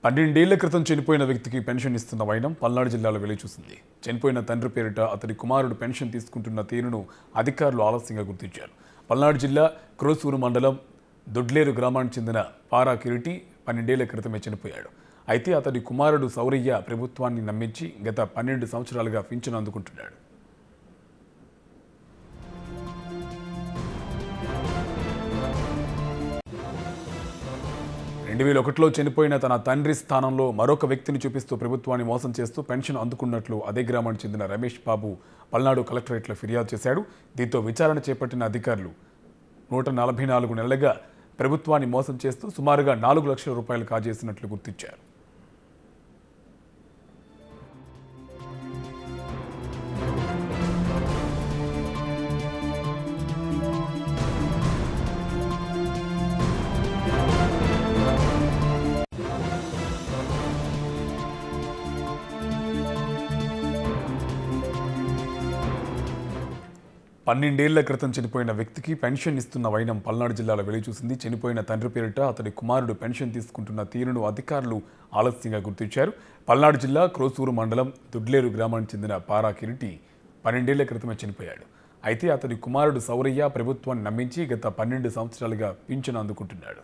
పన్నెండేళ్ల క్రితం చనిపోయిన వ్యక్తికి పెన్షన్ ఇస్తున్న వైనం పల్నాడు జిల్లాలో వెలుచూసింది చనిపోయిన తండ్రి పేరిట అతని కుమారుడు పెన్షన్ తీసుకుంటున్న తీరును అధికారులు ఆలస్యంగా గుర్తించారు పల్నాడు జిల్లా క్రోసూరు మండలం దొడ్లేరు గ్రామానికి చెందిన పారా కిరీటి పన్నెండేళ్ల క్రితమే చనిపోయాడు అయితే అతడి కుమారుడు సౌరయ్య ప్రభుత్వాన్ని నమ్మించి గత పన్నెండు సంవత్సరాలుగా పింఛను అందుకుంటున్నాడు రెండు వేల ఒకటిలో చనిపోయిన తన తండ్రి స్థానంలో మరొక వ్యక్తిని చూపిస్తూ ప్రభుత్వాన్ని మోసం చేస్తూ పెన్షన్ అందుకున్నట్లు అదే గ్రామానికి చెందిన రమేష్ బాబు పల్నాడు కలెక్టరేట్లో ఫిర్యాదు చేశాడు దీంతో విచారణ చేపట్టిన అధికారులు నూట నలభై నాలుగు నెలలుగా ప్రభుత్వాన్ని మోసం చేస్తూ సుమారుగా నాలుగు లక్షల రూపాయలు కాజేసినట్లు గుర్తించారు పన్నెండేళ్ల క్రితం చనిపోయిన వ్యక్తికి పెన్షన్ ఇస్తున్న వైనం పల్నాడు జిల్లాలో వెలుచూసింది చనిపోయిన తండ్రి పేరిట అతడి కుమారుడు పెన్షన్ తీసుకుంటున్న తీరును అధికారులు ఆలస్యంగా గుర్తించారు పల్నాడు జిల్లా క్రోసూరు మండలం దుడ్లేరు గ్రామానికి చెందిన పారా కిరీటి పన్నెండేళ్ల క్రితమే చనిపోయాడు అయితే అతడి కుమారుడు సౌరయ్య ప్రభుత్వాన్ని నమ్మించి గత పన్నెండు సంవత్సరాలుగా పింఛను అందుకుంటున్నాడు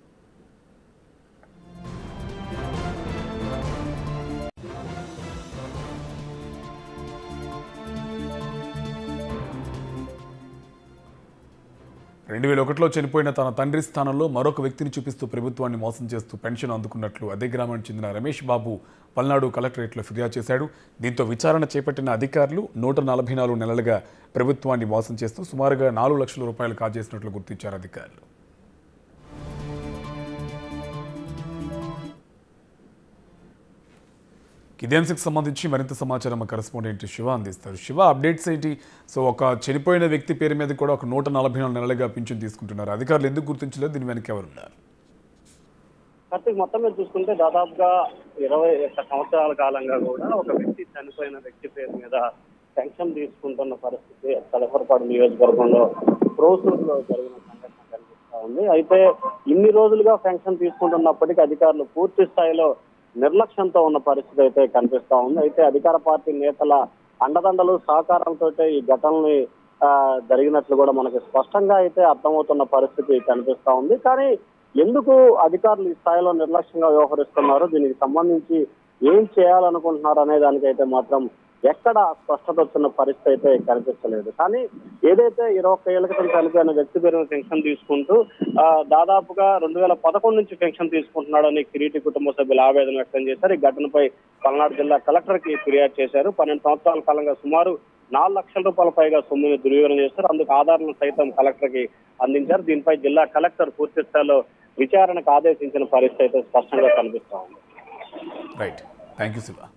రెండు వేల ఒకటిలో చనిపోయిన తన తండ్రి స్థానంలో మరొక వ్యక్తిని చూపిస్తూ ప్రభుత్వాన్ని మోసం చేస్తూ పెన్షన్ అందుకున్నట్లు అదే గ్రామానికి చెందిన రమేష్ బాబు పల్నాడు కలెక్టరేట్లో ఫిర్యాదు చేశాడు దీంతో విచారణ చేపట్టిన అధికారులు నూట నలభై నాలుగు నెలలుగా ప్రభుత్వాన్ని మోసం చేస్తూ సుమారుగా నాలుగు లక్షల రూపాయలు కాజేసినట్లు గుర్తించారు అధికారులు ఇదే అంశకు సంబంధించి మరింత సమాచారం మా కరెస్పాండెంట్ శివ అందిస్తారు శివ అప్డేట్స్ ఏంటి సో ఒక చనిపోయిన వ్యక్తి పేరు మీద కూడా ఒక నూట నలభై నాలుగు నెలలుగా పింఛన్ తీసుకుంటున్నారు అధికారులు ఎందుకు గుర్తించలేదు దీని వెనక ఎవరున్నారు కార్తీక్ మొత్తం మీద చూసుకుంటే దాదాపుగా ఇరవై ఒక్క సంవత్సరాల కాలంగా కూడా ఒక వ్యక్తి చనిపోయిన వ్యక్తి పేరు మీద పెన్షన్ తీసుకుంటున్న పరిస్థితి తలపరపాడు నియోజకవర్గంలో ప్రోసూరులో జరిగిన సంఘటన కనిపిస్తా ఉంది అయితే ఇన్ని రోజులుగా పెన్షన్ తీసుకుంటున్నప్పటికీ అధికారులు పూర్తి స్థాయిలో నిర్లక్ష్యంతో ఉన్న పరిస్థితి అయితే కనిపిస్తా ఉంది అయితే అధికార పార్టీ నేతల అండదండలు సహకారంతో ఈ ఘటనని ఆ, జరిగినట్లు కూడా మనకి స్పష్టంగా అయితే అర్థమవుతున్న పరిస్థితి కనిపిస్తా ఉంది కానీ ఎందుకు అధికారులు ఈ స్థాయిలో నిర్లక్ష్యంగా వ్యవహరిస్తున్నారు దీనికి సంబంధించి ఏం చేయాలనుకుంటున్నారు అనే దానికైతే మాత్రం ఎక్కడ స్పష్టత వచ్చిన పరిస్థితి అయితే కనిపించలేదు కానీ ఏదైతే ఇరవై ఒక్క ఏళ్ల క్రితం చనిపోయిన వ్యక్తి పేరు మీద పెన్షన్ తీసుకుంటూ ఆ, దాదాపుగా రెండు వేల పదకొండు నుంచి పెన్షన్ తీసుకుంటున్నాడని కిరీటి కుటుంబ సభ్యులు ఆవేదన వ్యక్తం చేశారు ఈ ఘటనపై పల్నాడు జిల్లా కలెక్టర్ కి ఫిర్యాదు చేశారు పన్నెండు సంవత్సరాల కాలంగా సుమారు నాలుగు లక్షల రూపాయల పైగా సొమ్ముని దుర్వినియోగం చేశారు అందుకు ఆధారాలను సైతం కలెక్టర్ కి అందించారు దీనిపై జిల్లా కలెక్టర్ పూర్తి స్థాయిలో విచారణకు ఆదేశించిన పరిస్థితి అయితే స్పష్టంగా కనిపిస్తా ఉంది రైట్ థ్యాంక్ యూ శివ